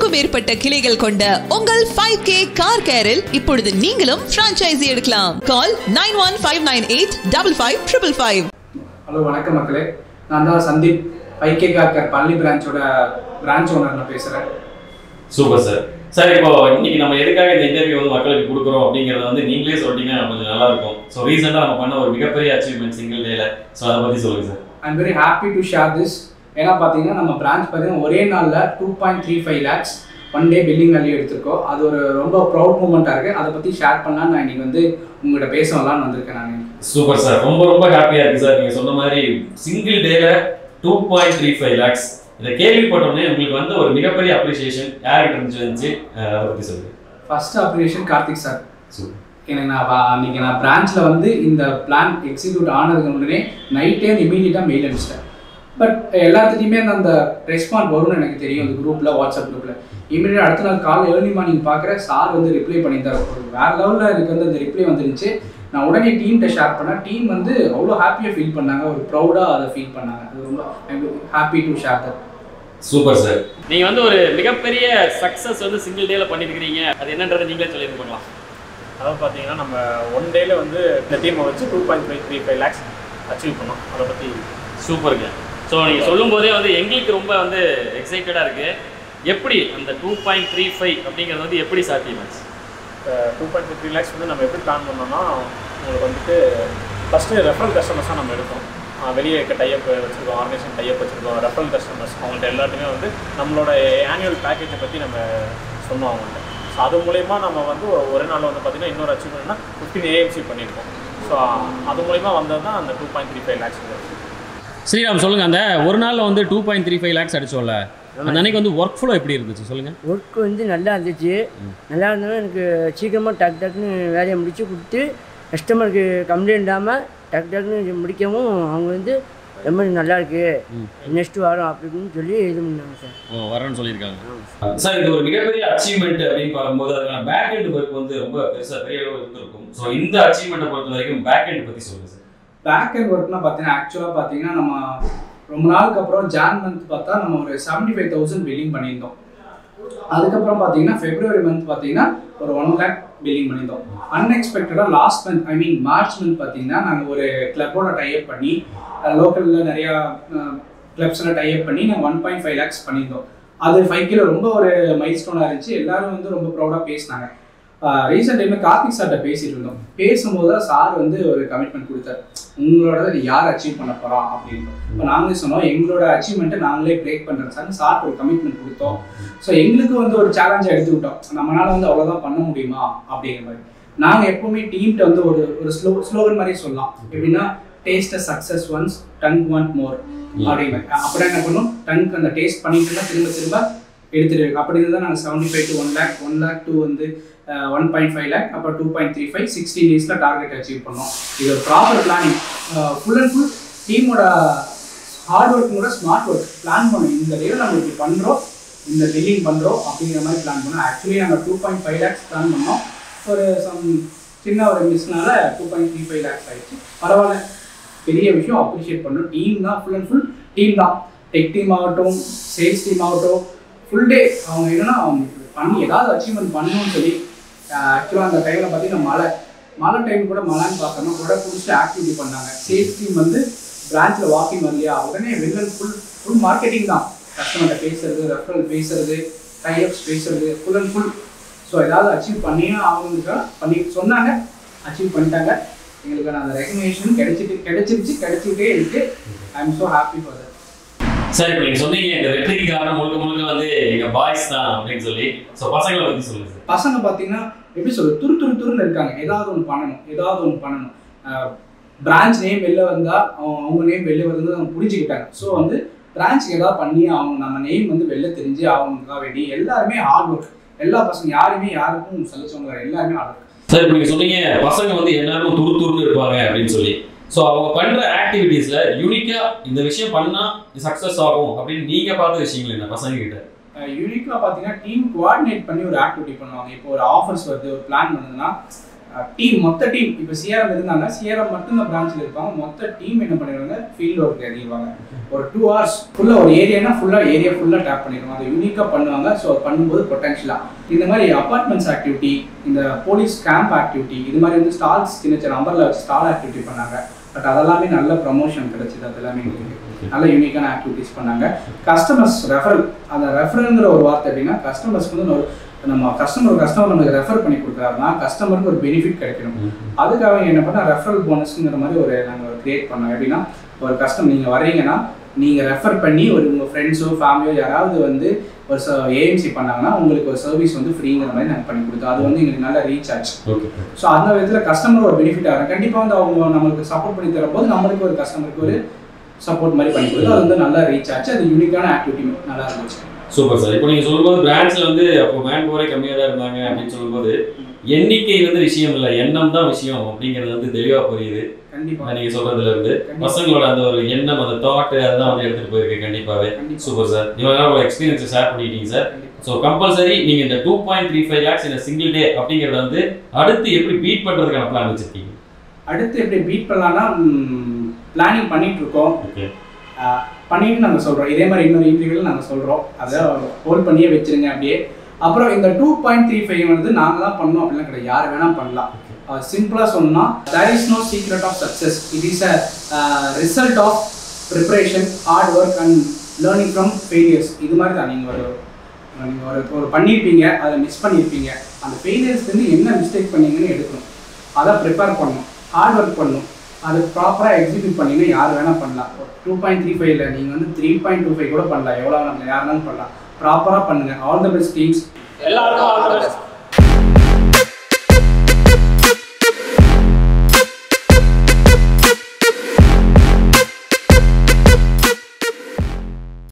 நூறுக்கும் மேற்பட்ட கிளைகள் கொண்ட உங்கள் ஃபைவ் கே கார் கேரில் இப்பொழுது நீங்களும் பிரான்ச்சைசி எடுக்கலாம் call nine one five nine eight double five triple five hello வணக்கம் மக்களே நான் தான் சந்தீப் ஐகே காக்கர் பள்ளி பிரான்ச்சோட பிரான்ச் ஓனர்ல பேசுகிறேன் சூப்பர் சார் சார் இப்போ இன்னைக்கு நம்ம எதுக்காக இந்த இன்டர்வியூ வந்து மக்களுக்கு கொடுக்குறோம் அப்படிங்கறத வந்து நீங்களே சொல்லிட்டீங்கன்னா கொஞ்சம் நல்லா இருக்கும் ஸோ ரீசெண்டாக நம்ம பண்ண ஒரு மிகப்பெரிய அச்சீவ்மெண்ட் சிங்கிள் டேல ஸோ அதை பத்தி சொல்லுங்க sir I am very happy to share this ஏன்னா பார்த்தீங்கன்னா நம்ம பிரான்ச் பார்த்தீங்கன்னா ஒரே நாளில் two point three five lakhs one day billing value எடுத்திருக்கோம் அது ஒரு ரொம்ப ப்ரௌட் மூமெண்ட்டாக இருக்குது அதை பற்றி ஷேர் பண்ணலான்னு நான் இன்னைக்கு வந்து உங்கள்கிட்ட பேச வரலான்னு வந்திருக்கேன் நான் சூப்பர் சார் ரொம்ப ரொம்ப ஹாப்பியா இருக்கு சார் நீங்க சொன்ன மாதிரி சிங்கிள் டேல two point three five lakhs இதை கேள்விப்பட்டோடனே உங்களுக்கு வந்து ஒரு மிகப்பெரிய அப்ரிசியேஷன் யார்கிட்ட இருந்துச்சு இருந்துச்சு அஹ் அதை பத்தி சொல்லுங்க first appreciation Karthik sir super எனக்கு நான் வா- அன்னைக்கு நான் பிரான்ச்சில் வந்து இந்த பிளான் எக்ஸிக்யூட் ஆனதுக்கு உடனே நைட்டே இமீடியட்டாக மெயில் அனுப்பிச்சிட்டேன் பட் எல்லாத்துலேயுமே அந்த ரெஸ்பாண்ட் வரும்னு எனக்கு தெரியும் அந்த குரூப்பில் வாட்ஸ்அப் குரூப்பில் இமீடியட் அடுத்த நாள் காலை ஏர்லி மார்னிங் பார்க்குற சார் வந்து ரிப்ளை பண்ணியிருந்தார் ஒரு வேறு லெவலில் எனக்கு வந்து அந்த ரிப்ளை வந்துருந்துச்சு நான் உடனே டீம்கிட்ட ஷேர் பண்ணேன் டீம் வந்து அவ்வளோ ஹாப்பியாக ஃபீல் பண்ணாங்க ஒரு ப்ரௌடாக அதை ஃபீல் பண்ணாங்க அது ரொம்ப happy to share that super sir நீங்க வந்து ஒரு மிகப்பெரிய சக்சஸ் வந்து சிங்கிள் டேல பண்ணிருக்கீங்க அது என்னன்றதை நீங்களே சொல்லிட்டு போகலாம் அதாவது பார்த்தீங்கன்னா நம்ம ஒன் டேல வந்து இந்த டீமை வச்சு two point five three five lakhs achieve பண்ணோம் அதை பற்றி சூப்பருங்க ஸோ நீங்கள் சொல்லும் போதே வந்து எங்களுக்கு ரொம்ப வந்து எக்ஸைட்டடாக இருக்கு எப்படி அந்த டூ பாயிண்ட் த்ரீ ஃபைவ் அப்படிங்கிறது வந்து எப்படி சாத்தியமாச்சு டூ பாயிண்ட் த்ரீ லேக்ஸ் வந்து நம்ம எப்படி பிளான் பண்ணோம்னா உங்களுக்கு வந்துட்டு ஃபஸ்ட்டு ரெஃபரல் கஸ்டமர்ஸ் தான் நம்ம எடுத்தோம் ஆஹ் வெளியே இருக்க டைப் வச்சுருக்கோம் ஆர்கனைசேஷன் டைப் வச்சுருக்கோம் ரெஃபரல் கஸ்டமர்ஸ் அவங்கள்ட்ட எல்லாத்தையுமே வந்து நம்மளோட ஆனுவல் பேக்கேஜை பற்றி நம்ம சொன்னோம் அவங்கள்ட்ட ஸோ அது மூலயமா நம்ம வந்து ஒரு- ஒரே நாளில் வந்து பார்த்திங்கன்னா இன்னொரு அச்சீவ்மெண்ட்னா ஃபிஃப்டின் ஏஎம்சி பண்ணியிருக்கோம் ஸோ அது மூலயமா வந்தது தான் அந்த two point three five lakhs Sriram சொல்லுங்க அந்த ஒரு நாளில் வந்து two point three five lakhs அடிச்சோம்ல அந்த அன்னைக்கு வந்து ஒர்க் ஃப்ளோ எப்படி இருந்துச்சு சொல்லுங்க ஒர்க் வந்து நல்லா இருந்துச்சு நல்லா இருந்தோன்னா எனக்கு சீக்கிரமாக டக் டக்குன்னு வேலையை முடிச்சு கொடுத்து கஸ்டமருக்கு கம்ப்ளைண்ட் இல்லாமல் டக் டக்குன்னு இது முடிக்கவும் அவங்க வந்து ரொம்ப நல்லா இருக்கு நெக்ஸ்ட் வாரம் அப்படி இப்படின்னு சொல்லி இது பண்ணாங்க சார் ஓ வரேன்னு சொல்லியிருக்காங்க சார் இது ஒரு மிகப்பெரிய அச்சீவ்மெண்ட் அப்படின்னு பார்க்கும்போது அதுக்கான பேக் எண்ட் ஒர்க் வந்து ரொம்ப பெருசா பெரிய அளவு இருந்திருக்கும் ஸோ இந்த அச்சீவ்மெண்ட்டை பொறுத்த வரைக்கும் பேக் எண்ட் பத்தி சொல்லுங்க சார் பேக் அண்ட் ஒர்க்னா பார்த்தீங்கன்னா ஆக்சுவலாக பார்த்தீங்கன்னா நம்ம ரொம்ப நாளுக்கு அப்புறம் ஜான் மந்த் பார்த்தா நம்ம ஒரு செவன்டி ஃபைவ் தௌசண்ட் பில்லிங் பண்ணியிருந்தோம் அதுக்கப்புறம் பார்த்தீங்கன்னா ஃபெப்ரவரி மந்த் பார்த்தீங்கன்னா ஒரு ஒன் லேக் பில்லிங் பண்ணியிருந்தோம் அன்எக்ஸ்பெக்டடாக last month I mean March month பார்த்தீங்கன்னா நாங்கள் ஒரு கிளப்போட டைப் பண்ணி லோக்கலில் நிறையா கிளப்ஸில் டைப் பண்ணி நாங்கள் ஒன் பாயிண்ட் ஃபைவ் லேக்ஸ் பண்ணியிருந்தோம் அது ஃபைவ் கிலோ ரொம்ப ஒரு மைல் ஸ்டோனாக இருந்துச்சு எல்லாரும் வந்து ரொம்ப ப்ரௌடாக பேசினாங்க ரீசெண்ட் டைமில் கார்த்திக் சார்கிட்ட பேசிட்டு இருந்தோம் பேசும்போது தான் சார் வந்து ஒரு கமிட்மெண்ட் கொடுத்தாரு உங்களோட நீ யார் அச்சீவ் பண்ண போறா அப்படின்னு இப்போ நாங்களே சொன்னோம் எங்களோட அச்சீவ்மெண்ட்டை நாங்களே பிரேக் பண்ணுறோம் சார் சார் ஒரு கமிட்மெண்ட் கொடுத்தோம் ஸோ எங்களுக்கு வந்து ஒரு சேலஞ்சை எடுத்துக்கிட்டோம் நம்மளால வந்து அவ்வளோதான் பண்ண முடியுமா அப்படிங்கிற மாதிரி நாங்கள் எப்பவுமே டீம்கிட்ட வந்து ஒரு ஒரு ஸ்லோ ஸ்லோகன் மாதிரி சொல்லலாம் எப்படின்னா taste success once tongue want more அப்படிங்கிற மாதிரி அப்படின்னா என்ன பண்ணும் டங்க் அந்த டேஸ்ட் பண்ணிட்டு இருந்தா திரும்ப திரும்ப எடுத்துட்டு அப்படி இருந்தால் நாங்கள் seventy five to one lakh one lakh two வந்து ஒன் பாயிண்ட் ஃபைவ் லேக் அப்புறம் two point three five sixteen டேஸில் டார்கெட் அச்சீவ் பண்ணோம் இது ஒரு proper planning full and full டீமோட ஹார்ட் ஒர்க்கோட ஸ்மார்ட் ஒர்க் பிளான் பண்ணோம் இந்த டேவில் நம்ம இப்படி பண்ணுறோம் இந்த பில்லிங் பண்ணுறோம் அப்படிங்கிற மாதிரி பிளான் பண்ணோம் ஆக்சுவலி நாங்கள் two point five lakhs plan பண்ணோம் ஒரு சம் சின்ன ஒரு மிஸ்னால two point three five lakhs ஆயிடுச்சு பரவாயில்ல பெரிய விஷயம் அப்ரிஷியேட் பண்ணணும் டீம் தான் ஃபுல் அண்ட் ஃபுல் டீம் தான் டெக் டீம் ஆகட்டும் சேல்ஸ் டீம் ஆகட்டும் ஃபுல் டே அவங்க என்னன்னா அவங்க பண்ணி ஏதாவது அச்சீவ்மெண்ட் பண்ணணும்னு சொல்லி ஆக்சுவலாக அந்த டைமில் பார்த்தீங்கன்னா மழை மழை டைம் கூட மழைன்னு பார்த்தோம்னா கூட பிடிச்சிட்டு ஆக்டிவிட்டி பண்ணாங்க சேல்ஸ் டீம் வந்து பிரான்ச்சில் வாக்கிங் வரலையா உடனே வெள்ளன் ஃபுல் ஃபுல் மார்க்கெட்டிங் தான் கஸ்டமர்கிட்ட பேசுறது ரெஃபரல் பேசுறது டைப்ஸ் பேசுறது ஃபுல் அண்ட் ஃபுல் ஸோ ஏதாவது அச்சீவ் பண்ணியே ஆகணுங்க பண்ணி சொன்னாங்க அச்சீவ் பண்ணிட்டாங்க எங்களுக்கான அந்த ரெகக்னேஷன் கிடைச்சிட்டு கிடைச்சிருச்சு கிடைச்சிட்டே இருக்கு I am so happy for that sir இப்போ நீங்க சொன்னீங்க இந்த வெற்றிக்கு காரணம் முழுக்க முழுக்க வந்து எங்க பாய்ஸ் தான் அப்படின்னு சொல்லி ஸோ பசங்களை பத்தி சொல்லுங்க சார் பசங்க பார்த்தீங்கன்னா எப்படி சொல்றது துரு துரு துருன்னு இருக்காங்க ஏதாவது ஒன்று பண்ணணும் ஏதாவது ஒன்று பண்ணணும் பிரான்ச் நேம் வெளில வந்தா அவங்க அவங்க நேம் வெளில வருது அவங்க புரிஞ்சுக்கிட்டாங்க ஸோ வந்து பிரான்ச்சுக்கு ஏதாவது பண்ணி அவங்க நம்ம நேம் வந்து வெளில தெரிஞ்சு அவங்களுக்காக வேண்டி எல்லாருமே ஹார்ட் ஒர்க் எல்லா பசங்க யாருமே யாருக்கும் சலிச்சவங்க கிடையாது. எல்லாருமே ஹார்ட் ஒர்க் சார் இப்போ நீங்க சொன்னீங்க பசங்க வந்து எல்லாரும் துரு துருன்னு இருப்பாங்க அப்படின்னு சொல்லி ஸோ அவங்க பண்ற ஆக்டிவிட்டீஸ்ல யூனிக்கா இந்த விஷயம் பண்ணா சக்சஸ் ஆகும் அப்படின்னு நீங்க பார்த்த விஷயங்கள் என்ன பசங்க கிட்ட யூனிக்காக பார்த்தீங்கன்னா டீம் கோஆர்டினேட் பண்ணி ஒரு ஆக்டிவிட்டி பண்ணுவாங்க இப்போ ஒரு ஆஃபர்ஸ் வருது ஒரு பிளான் பண்ணுதுன்னா டீம் மொத்த டீம் இப்போ சிஆர்எம் இருந்தாங்க சிஆர்எம் மட்டும் தான் பிரான்ச்சில் இருப்பாங்க மொத்த டீம் என்ன பண்ணிடுவாங்க ஃபீல்டு ஒர்க் இறங்கிடுவாங்க ஒரு டூ ஹவர்ஸ் ஃபுல்லாக ஒரு ஏரியானா ஃபுல்லாக ஏரியா ஃபுல்லாக டேப் பண்ணிடுவாங்க அதை யூனிக்காக பண்ணுவாங்க ஸோ பண்ணும்போது பொட்டன்ஷியலாக இந்த மாதிரி அப்பார்ட்மெண்ட்ஸ் ஆக்டிவிட்டி இந்த போலீஸ் கேம்ப் ஆக்டிவிட்டி இது மாதிரி வந்து ஸ்டால்ஸ் சின்ன சின்ன நம்பரில் வச்சு ஸ்டால் ஆக்டிவிட்டி பண்ணாங்க பட் அதெல்லாமே நல்ல ப்ரமோஷன் கிடைச்சிது அது எல்லாமே எங்களுக்கு நல்ல யூனிக்கான ஆக்டிவிட்டிஸ் பண்ணாங்க கஸ்டமர்ஸ் ரெஃபரல் அந்த ரெஃபரல்ங்கிற ஒரு வார்த்தை எப்படின்னா கஸ்டமர்ஸ்க்கு வந்து ஒரு நம்ம கஸ்டமர் கஸ்டமர் நமக்கு ரெஃபர் பண்ணி கொடுக்குறாருன்னா கஸ்டமருக்கு ஒரு பெனிஃபிட் கிடைக்கணும் அதுக்காக என்ன பண்ணா ரெஃபரல் போனஸ்ங்கிற மாதிரி ஒரு நாங்கள் கிரியேட் பண்ணோம் எப்படின்னா ஒரு கஸ்டமர் நீங்கள் வர்றீங்கன்னா நீங்கள் ரெஃபர் பண்ணி ஒரு உங்கள் ஃப்ரெண்ட்ஸோ ஃபேமிலியோ யாராவது வந்து ஒரு ஏஎம்சி பண்ணாங்கன்னா உங்களுக்கு ஒரு சர்வீஸ் வந்து ஃப்ரீங்கிற மாதிரி நாங்கள் பண்ணி கொடுத்தோம் அது வந்து எங்களுக்கு நல்லா ரீச் ஆச்சு ஓகே ஸோ அந்த விதத்தில் கஸ்டமர் ஒரு பெனிஃபிட் ஆகும் கண்டிப்பாக வந்து அவங்க நம்மளுக்கு சப்போர்ட் பண்ணி தரும்போது நம்மளுக்கு ஒரு கஸ்டமருக்கு ஒரு சப்போர்ட் மாதிரி பண்ணி கொடுத்தோம் அது வந்து நல்லா ரீச் ஆச்சு அது யூனிக்கான ஆக்டிவிட்டி நல்லா இருந்துச்சு சூப்பர் சார் இப்போ நீங்க சொல்லும்போது பிரான்ச்ல வந்து அப்போ மேன் பவரே கம்மியாக தான் இருந்தாங்க அப்படின்னு சொல்லும்போது எண்ணிக்கை வந்து விஷயம் இல்லை எண்ணம் தான் விஷயம் அப்படிங்கிறது வந்து தெளிவா புரியுது கண்டிப்பாக நீங்க சொல்றதுல இருந்து பசங்களோட அந்த ஒரு எண்ணம் அந்த தாட் அதெல்லாம் வந்து எடுத்துட்டு போயிருக்கு கண்டிப்பாவே கண்டிப்பா. சூப்பர் சார் இவ்வளவு நேரம் உங்க எக்ஸ்பீரியன்ஸ் ஷேர் பண்ணிட்டீங்க சார் ஸோ கம்பல்சரி நீங்க இந்த two point three five lakhs இந்த சிங்கிள் டே அப்படிங்கறத வந்து அடுத்து எப்படி பீட் பண்றதுக்கான பிளான் வச்சிருக்கீங்க அடுத்து எப்படி பீட் பண்ணலாம்னா பிளானிங் பண்ணிட்டு இருக்கோம் ஓகே ஆஹ் பண்ணிட்டு நாங்கள் சொல்கிறோம் இதே மாதிரி இன்னொரு இன்டர்வியூவில் நாங்கள் சொல்கிறோம் அதை ஹோல்ட் பண்ணியே வச்சிருங்க அப்படியே அப்புறம் இந்த டூ பாயிண்ட் த்ரீ ஃபைவ் வந்து நாங்கள் தான் பண்ணோம் அப்படிலாம் கிடையாது யார் வேணால் பண்ணலாம் சிம்பிளாக சொன்னால் there is no secret of success it is a result of preparation hard work and learning from failures இது மாதிரி தான் நீங்கள் ஒரு நீங்கள் ஒரு ஒரு பண்ணியிருப்பீங்க அதை மிஸ் பண்ணியிருப்பீங்க அந்த ஃபெயிலியர்ஸ்லேருந்து என்ன மிஸ்டேக் பண்ணீங்கன்னு எடுக்கணும் அதை ப்ரிப்பேர் பண்ணணும் ஹார்ட் ஒர்க் பண்ணணும் அது ப்ராப்பராக எக்ஸிக்யூட் பண்ணீங்கன்னா யார் வேணால் பண்ணலாம் டூ பாயிண்ட் த்ரீ ஃபைவ்ல நீங்கள் வந்து த்ரீ பாயிண்ட் டூ ஃபைவ் கூட பண்ணலாம் எவ்வளோ வேணாலும் யாருனாலும் பண்ணலாம் ப்ராப்பராக பண்ணுங்கள் ஆல் த பெஸ்ட் டீம்ஸ் எல்லாருக்கும் all the best.